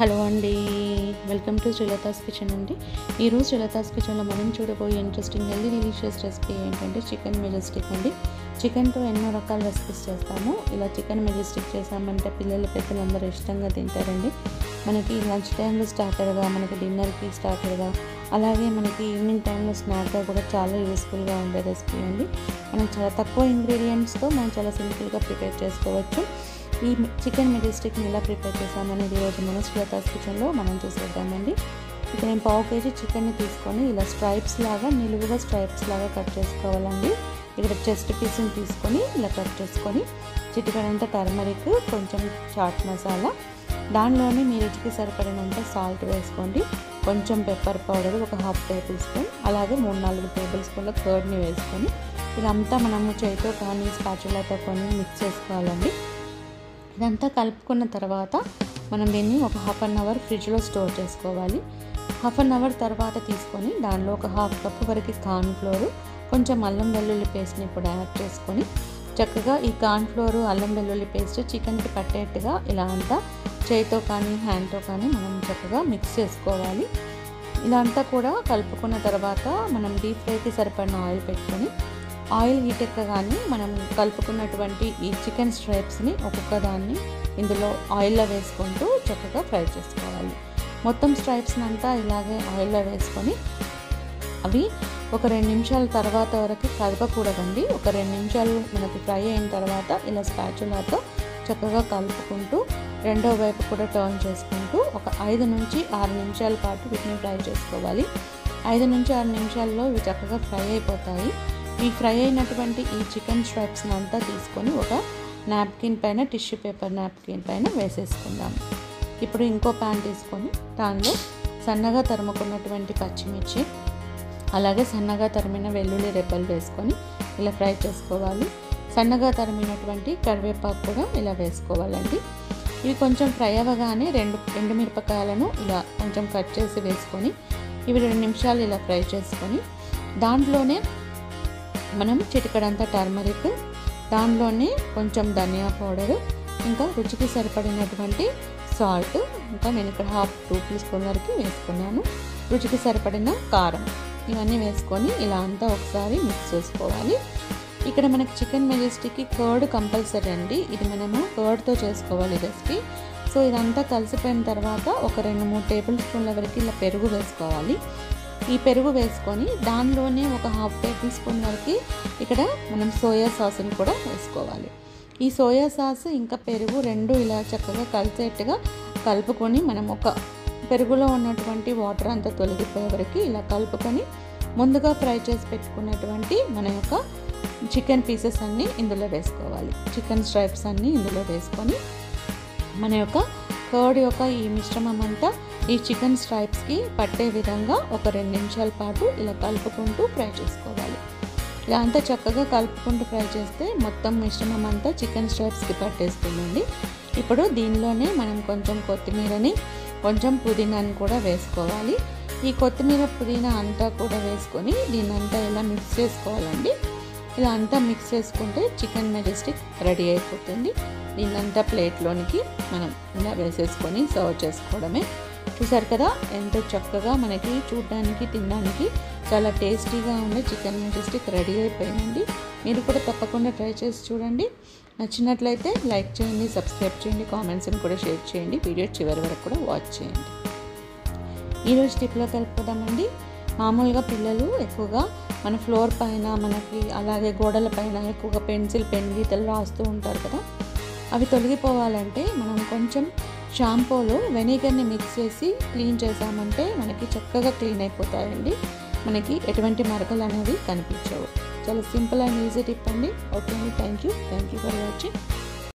hello అండి welcome to Srilatha's kitchen అండి ఈరోజు శ్రీలతాస్ కిచెన్లో మనం చూడబోయే ఇంట్రెస్టింగ్ హెల్దీ డెలిషియస్ రెసిపీ ఏంటంటే చికెన్ మెజెస్టిక్ అండి చికెన్తో ఎన్నో రకాల రెసిపీస్ చేస్తాము ఇలా చికెన్ మెజెస్టిక్ చేసామంటే పిల్లలు పెద్దలు అందరూ ఇష్టంగా తింటారండి మనకి లంచ్ టైంలో స్టార్టర్గా మనకి డిన్నర్కి స్టార్టర్గా అలాగే మనకి ఈవినింగ్ టైంలో స్నాక్గా కూడా చాలా యూస్ఫుల్గా ఉండే రెసిపీ అండి మనం చాలా తక్కువ ఇంగ్రీడియంట్స్తో మనం చాలా సింపుల్గా ప్రిపేర్ చేసుకోవచ్చు ఈ చికెన్ మెజెస్టిక్ని ఎలా ప్రిపేర్ చేసామనేది ఈరోజు మన శ్వేతాస్ కిచెన్లో మనం చూసేద్దామండి ఇక్కడ నేను పావు కేజీ చికెన్ని తీసుకొని ఇలా స్ట్రైప్స్ లాగా నిలువుగా స్ట్రైప్స్ లాగా కట్ చేసుకోవాలండి ఇక్కడ చెస్ట్ పీస్ని తీసుకొని ఇలా కట్ చేసుకొని చిటికడంత టర్మరిక్ కొంచెం చాట్ మసాలా దానిలోనే మీ రుచికి సరిపడినంత సాల్ట్ వేసుకోండి కొంచెం పెప్పర్ పౌడర్ ఒక హాఫ్ టేబుల్ స్పూన్ అలాగే మూడు నాలుగు టేబుల్ స్పూన్ల కర్డ్ని వేసుకొని ఇదంతా మనము చేతితో కానీ స్పాచులాతో కానీ మిక్స్ చేసుకోవాలండి ఇదంతా కలుపుకున్న తర్వాత మనం దీన్ని ఒక హాఫ్ అన్ అవర్ ఫ్రిడ్జ్లో స్టోర్ చేసుకోవాలి హాఫ్ అన్ అవర్ తర్వాత తీసుకొని దానిలో ఒక హాఫ్ కప్ వరకు కార్న్ ఫ్లోర్ కొంచెం అల్లం వెల్లుల్లి పేస్ట్ని ఇప్పుడు యాడ్ చేసుకొని చక్కగా ఈ కార్న్ ఫ్లోర్ అల్లం వెల్లుల్లి పేస్ట్ చికెన్కి పట్టేట్టుగా ఇలా అంతా చేయితో కానీ హ్యాండ్తో కానీ మనం చక్కగా మిక్స్ చేసుకోవాలి ఇలా అంతా కూడా కలుపుకున్న తర్వాత మనం డీప్ ఫ్రైకి సరిపడిన ఆయిల్ పెట్టుకొని ఆయిల్ హీట్ ఎక్కగానే మనం కలుపుకున్నటువంటి ఈ చికెన్ స్ట్రైప్స్ని ఒక్కొక్క దాన్ని ఇందులో ఆయిల్లో వేసుకుంటూ చక్కగా ఫ్రై చేసుకోవాలి మొత్తం స్ట్రైప్స్ని అంతా ఇలాగే ఆయిల్లో వేసుకొని అవి ఒక రెండు నిమిషాల తర్వాత వరకు కలపకూడదండి ఒక రెండు నిమిషాలు మనకి ఫ్రై అయిన తర్వాత ఇలా స్పాచులాతో చక్కగా కలుపుకుంటూ రెండో వైపు కూడా టర్న్ చేసుకుంటూ ఒక ఐదు నుంచి ఆరు నిమిషాల పాటు వీటిని ఫ్రై చేసుకోవాలి ఐదు నుంచి ఆరు నిమిషాల్లో ఇవి చక్కగా ఫ్రై అయిపోతాయి ఈ ఫ్రై అయినటువంటి ఈ చికెన్ స్ట్రైప్స్ని అంతా తీసుకొని ఒక నాప్కిన్ పైన టిష్యూ పేపర్ నాప్కిన్ పైన వేసేసుకుందాం ఇప్పుడు ఇంకో ప్యాన్ తీసుకొని దానిలో సన్నగా తరుముకున్నటువంటి పచ్చిమిర్చి అలాగే సన్నగా తరిమిన వెల్లుల్లి రెబ్బలు వేసుకొని ఇలా ఫ్రై చేసుకోవాలి సన్నగా తరిమినటువంటి కరివేపాకు కూడా ఇలా వేసుకోవాలండి ఇవి కొంచెం ఫ్రై అవ్వగానే రెండు రెండు మిరపకాయలను ఇలా కొంచెం కట్ చేసి వేసుకొని ఇవి రెండు నిమిషాలు ఇలా ఫ్రై చేసుకొని దాంట్లోనే మనం చిటికడంతా టర్మరిక్ దానిలోనే కొంచెం ధనియా పౌడరు ఇంకా రుచికి సరిపడినటువంటి సాల్ట్ ఇంకా నేను ఇక్కడ హాఫ్ టూ టీ స్పూన్ వరకు వేసుకున్నాను రుచికి సరిపడిన కారం ఇవన్నీ వేసుకొని ఇలా అంతా ఒకసారి మిక్స్ చేసుకోవాలి ఇక్కడ మనకి చికెన్ మెజెస్టిక్కి కర్డ్ కంపల్సరీ అండి ఇది మనము కర్డ్తో చేసుకోవాలి రెసిపీ సో ఇదంతా కలిసిపోయిన తర్వాత ఒక రెండు మూడు టేబుల్ స్పూన్ల వరకు ఇలా పెరుగు వేసుకోవాలి ఈ పెరుగు వేసుకొని దానిలోనే ఒక హాఫ్ టేబుల్ స్పూన్ వరకు ఇక్కడ మనం సోయా సాస్ని కూడా వేసుకోవాలి ఈ సోయా సాస్ ఇంకా పెరుగు రెండు ఇలా చక్కగా కలిసేట్టుగా కలుపుకొని మనం ఒక పెరుగులో ఉన్నటువంటి వాటర్ అంతా తొలగిపోయే వరకు ఇలా కలుపుకొని ముందుగా ఫ్రై చేసి పెట్టుకున్నటువంటి మన యొక్క చికెన్ పీసెస్ అన్నీ ఇందులో వేసుకోవాలి చికెన్ స్ట్రైప్స్ అన్నీ ఇందులో వేసుకొని మన యొక్క కర్డ్ యొక్క ఈ మిశ్రమం అంతా ఈ చికెన్ స్ట్రైప్స్కి పట్టే విధంగా ఒక రెండు నిమిషాల పాటు ఇలా కలుపుకుంటూ ఫ్రై చేసుకోవాలి ఇలా అంతా చక్కగా కలుపుకుంటూ ఫ్రై చేస్తే మొత్తం మిశ్రమం అంతా చికెన్ స్ట్రైప్స్కి పట్టేస్తుందండి ఇప్పుడు దీనిలోనే మనం కొంచెం కొత్తిమీరని కొంచెం పుదీనాని కూడా వేసుకోవాలి ఈ కొత్తిమీర పుదీనా అంతా కూడా వేసుకొని దీన్ని అంతా ఇలా మిక్స్ చేసుకోవాలండి ఇలా అంతా మిక్స్ చేసుకుంటే చికెన్ మెజెస్టిక్ రెడీ అయిపోతుంది దీన్నంతా ప్లేట్లోనికి మనం ఇలా వేసేసుకొని సర్వ్ చేసుకోవడమే చూసారు కదా ఎంతో చక్కగా మనకి చూడడానికి తినడానికి చాలా టేస్టీగా ఉండే చికెన్ మెజెస్టిక్ రెడీ అయిపోయిందండి మీరు కూడా తప్పకుండా ట్రై చేసి చూడండి నచ్చినట్లయితే లైక్ చేయండి సబ్స్క్రైబ్ చేయండి కామెంట్స్ని కూడా షేర్ చేయండి వీడియో చివరి వరకు కూడా వాచ్ చేయండి ఈరోజు టిప్లో కలుపుదామండి మామూలుగా పిల్లలు ఎక్కువగా మన ఫ్లోర్ పైన మనకి అలాగే గోడల పైన ఎక్కువగా పెన్సిల్ పెన్ గీతలు రాస్తూ ఉంటారు కదా అవి తొలగిపోవాలంటే మనం కొంచెం షాంపూలో వెనిగర్ని మిక్స్ చేసి క్లీన్ చేసామంటే మనకి చక్కగా క్లీన్ అయిపోతాయండి మనకి ఎటువంటి మరకలు అనేవి కనిపించవు చాలా సింపుల్ అండ్ ఈజీ టిప్ అండి ఓకే అండి thank you thank you for watching